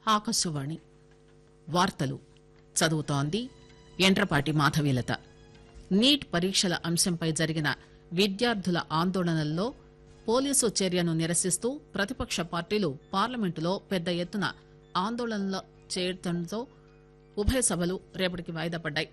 ఆకాశవాణి వార్తలు చదువుతోంది ఎండ్రపాటి మాధవీలత నీట్ పరీక్షల అంశంపై జరిగిన విద్యార్థుల ఆందోళనల్లో పోలీసు చర్యను నిరసిస్తూ ప్రతిపక్ష పార్టీలు పార్లమెంటులో పెద్ద ఎత్తున ఆందోళనలు చేయడంతో ఉభయ సభలు రేపటికి వాయిదా పడ్డాయి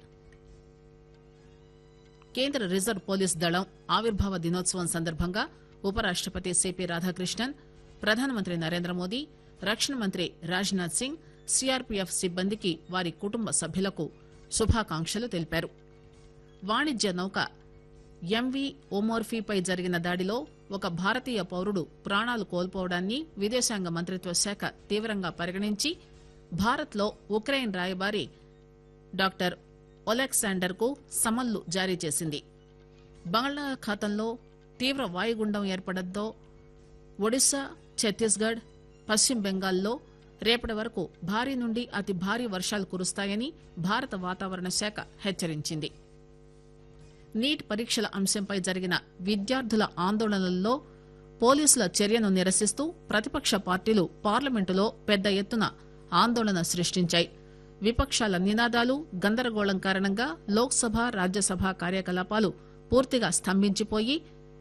కేంద్ర రిజర్వ్ పోలీస్ దళం ఆవిర్భావ దినోత్సవం సందర్భంగా ఉపరాష్టపతి సిపి రాధాకృష్ణన్ ప్రధానమంత్రి నరేంద్ర మోదీ రక్షణ మంత్రి రాజ్నాథ్ సింగ్ సిఆర్పీఎఫ్ సిబ్బందికి వారి కుటుంబ సభ్యులకు శుభాకాంక్షలు తెలిపారు వాణిజ్య నౌక ఎంవి ఒమోర్ఫీపై జరిగిన దాడిలో ఒక భారతీయ పౌరుడు ప్రాణాలు కోల్పోవడాన్ని విదేశాంగ మంత్రిత్వ శాఖ తీవ్రంగా పరిగణించి భారత్లో ఉక్రెయిన్ రాయబారి డాక్టర్ ఒలెక్సాండర్ కు సమన్లు జారీ చేసింది బంగాళాఖాతంలో తీవ్ర వాయుగుండం ఏర్పడంతో ఒడిశా ఛత్తీస్గఢ్ పశ్చిమ బెంగాల్లో రేపటి వరకు భారీ నుండి అతి భారీ వర్షాలు కురుస్తాయని భారత వాతావరణ శాఖ హెచ్చరించింది నీట్ పరీక్షల అంశంపై జరిగిన విద్యార్థుల ఆందోళనల్లో పోలీసుల చర్యను నిరసిస్తూ ప్రతిపక్ష పార్టీలు పార్లమెంటులో పెద్ద ఎత్తున ఆందోళన సృష్టించాయి విపక్షాల నినాదాలు గందరగోళం కారణంగా లోక్సభ రాజ్యసభ కార్యకలాపాలు పూర్తిగా స్తంభించిపోయి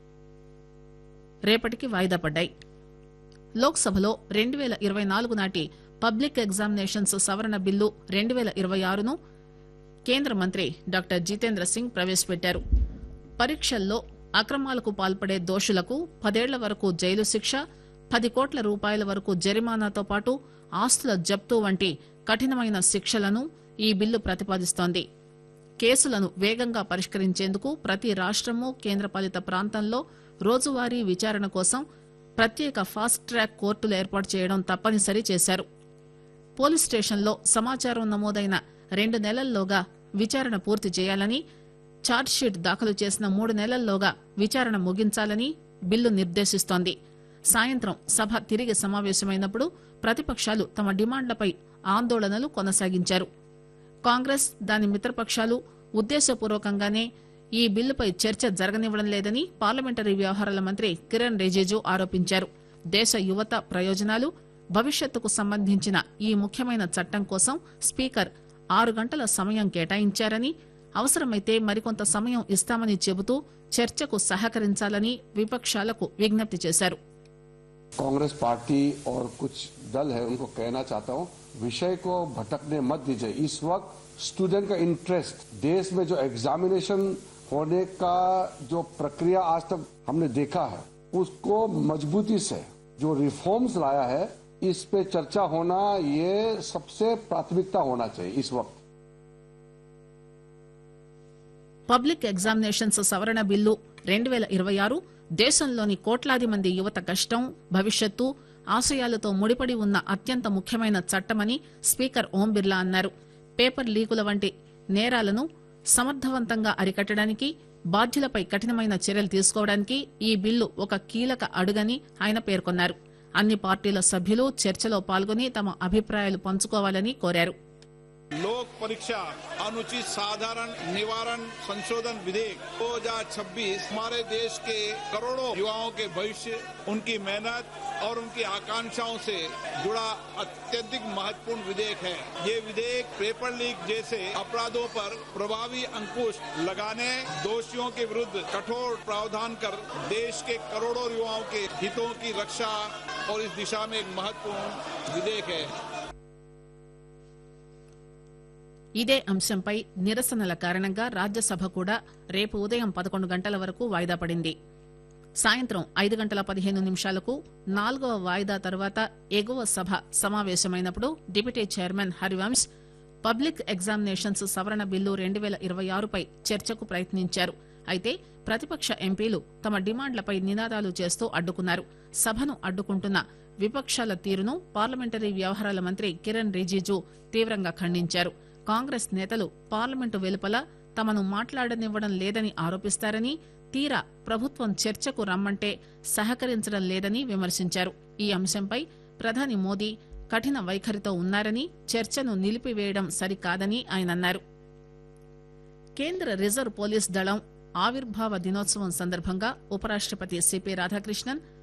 రేపటికి వాయిదా పడ్డాయి లోక్సభలో రెండు పేల ఇరవై నాలుగు నాటి పబ్లిక్ ఎగ్జామినేషన్స్ సవరణ బిల్లు రెండు పేల ఇరవై ఆరును కేంద్ర మంత్రి డాక్టర్ జితేంద్ర సింగ్ ప్రవేశపెట్టారు పరీక్షల్లో అక్రమాలకు పాల్పడే దోషులకు పదేళ్ల వరకు జైలు శిక్ష పది కోట్ల రూపాయల వరకు జరిమానాతో పాటు ఆస్తుల జప్తు వంటి కఠినమైన శిక్షలను ఈ బిల్లు ప్రతిపాదిస్తోంది కేసులను వేగంగా పరిష్కరించేందుకు ప్రతి రాష్టము కేంద్రపాలిత ప్రాంతంలో రోజువారీ విచారణ కోసం ప్రత్యేక ఫాస్ట్ ట్రాక్ కోర్టులు ఏర్పాటు చేయడం తప్పనిసరి చేశారు పోలీస్ స్టేషన్లో సమాచారం నమోదైన రెండు నెలల్లోగా విచారణ పూర్తి చేయాలని ఛార్జ్షీట్ దాఖలు చేసిన మూడు నెలల్లోగా విచారణ ముగించాలని బిల్లు నిర్దేశిస్తోంది సాయంత్రం సభ తిరిగి సమావేశమైనప్పుడు ప్రతిపక్షాలు తమ డిమాండ్లపై ఆందోళనలు కొనసాగించారు కాంగ్రెస్ దాని మిత్రపక్షాలు ఉద్దేశపూర్వకంగానే ఈ బిల్లుపై చర్చ జరగనివ్వడం లేదని పార్లమెంటరీ వ్యవహారాల మంత్రి కిరణ్ రిజిజు ఆరోపించారు దేశ యువత ప్రయోజనాలు భవిష్యత్తుకు సంబంధించిన ఈ ముఖ్యమైన చట్టం కోసం స్పీకర్ ఆరు గంటల సమయం కేటాయించారని అవసరమైతే మరికొంత సమయం ఇస్తామని చెబుతూ చర్చకు సహకరించాలని విపక్షాలకు విజ్ఞప్తి చేశారు कांग्रेस पार्टी और कुछ दल है उनको कहना चाहता हूं विषय को भटकने मत दीजिए इस वक्त स्टूडेंट का इंटरेस्ट देश में जो एग्जामिनेशन होने का जो प्रक्रिया आज तक हमने देखा है उसको मजबूती से जो रिफॉर्म्स लाया है इस पे चर्चा होना ये सबसे प्राथमिकता होना चाहिए इस वक्त పబ్లిక్ ఎగ్జామినేషన్స్ సవరణ బిల్లు రెండు పేల ఇరవై ఆరు దేశంలోని కోట్లాది మంది యువత కష్టం భవిష్యత్తు ఆశయాలతో ముడిపడి ఉన్న అత్యంత ముఖ్యమైన చట్టమని స్పీకర్ ఓం బిర్లా అన్నారు పేపర్ లీకుల వంటి నేరాలను సమర్థవంతంగా అరికట్టడానికి బాధ్యులపై కఠినమైన చర్యలు తీసుకోవడానికి ఈ బిల్లు ఒక కీలక అడుగని ఆయన పేర్కొన్నారు అన్ని పార్టీల సభ్యులు చర్చలో పాల్గొని తమ అభిప్రాయాలు పంచుకోవాలని కోరారు लोक परीक्षा अनुचित साधारण निवारण संशोधन विधेयक 2026 हमारे देश के करोड़ों युवाओं के भविष्य उनकी मेहनत और उनकी आकांक्षाओं से जुड़ा अत्यधिक महत्वपूर्ण विधेयक है ये विधेयक पेपर लीक जैसे अपराधों पर प्रभावी अंकुश लगाने दोषियों के विरुद्ध कठोर प्रावधान कर देश के करोड़ों युवाओं के हितों की रक्षा और इस दिशा में एक महत्वपूर्ण विधेयक है ఇదే అంశంపై నిరసనల కారణంగా రాజ్యసభ కూడా రేపు ఉదయం పదకొండు గంటల వరకు వాయిదా పడింది సాయంత్రం ఐదు గంటల పదిహేను నిమిషాలకు నాలుగవ వాయిదా తర్వాత ఎగువ సభ సమావేశమైనప్పుడు deputy chairman Harivansh public examinations సవరణ బిల్లు రెండు పేల ఇరవై ఆరుపై చర్చకు ప్రయత్నించారు అయితే ప్రతిపక్ష ఎంపీలు తమ డిమాండ్లపై నినాదాలు చేస్తూ అడ్డుకున్నారు సభను అడ్డుకుంటున్న విపక్షాల తీరును పార్లమెంటరీ వ్యవహారాల మంత్రి కిరణ్ రిజిజు తీవ్రంగా ఖండించారు కాంగ్రెస్ నేతలు పార్లమెంటు వెలుపల తమను మాట్లాడనివ్వడం లేదని ఆరోపిస్తారని తీరా ప్రభుత్వం చర్చకు రమ్మంటే సహకరించడం లేదని విమర్శించారు ఈ అంశంపై ప్రధాని మోదీ కఠిన వైఖరితో ఉన్నారని చర్చను నిలిపివేయడం సరికాదని ఆయన అన్నారు కేంద్ర రిజర్వ్ పోలీస్ దళం ఆవిర్భావ దినోత్సవం సందర్భంగా ఉపరాష్టపతి సిపి రాధాకృష్ణన్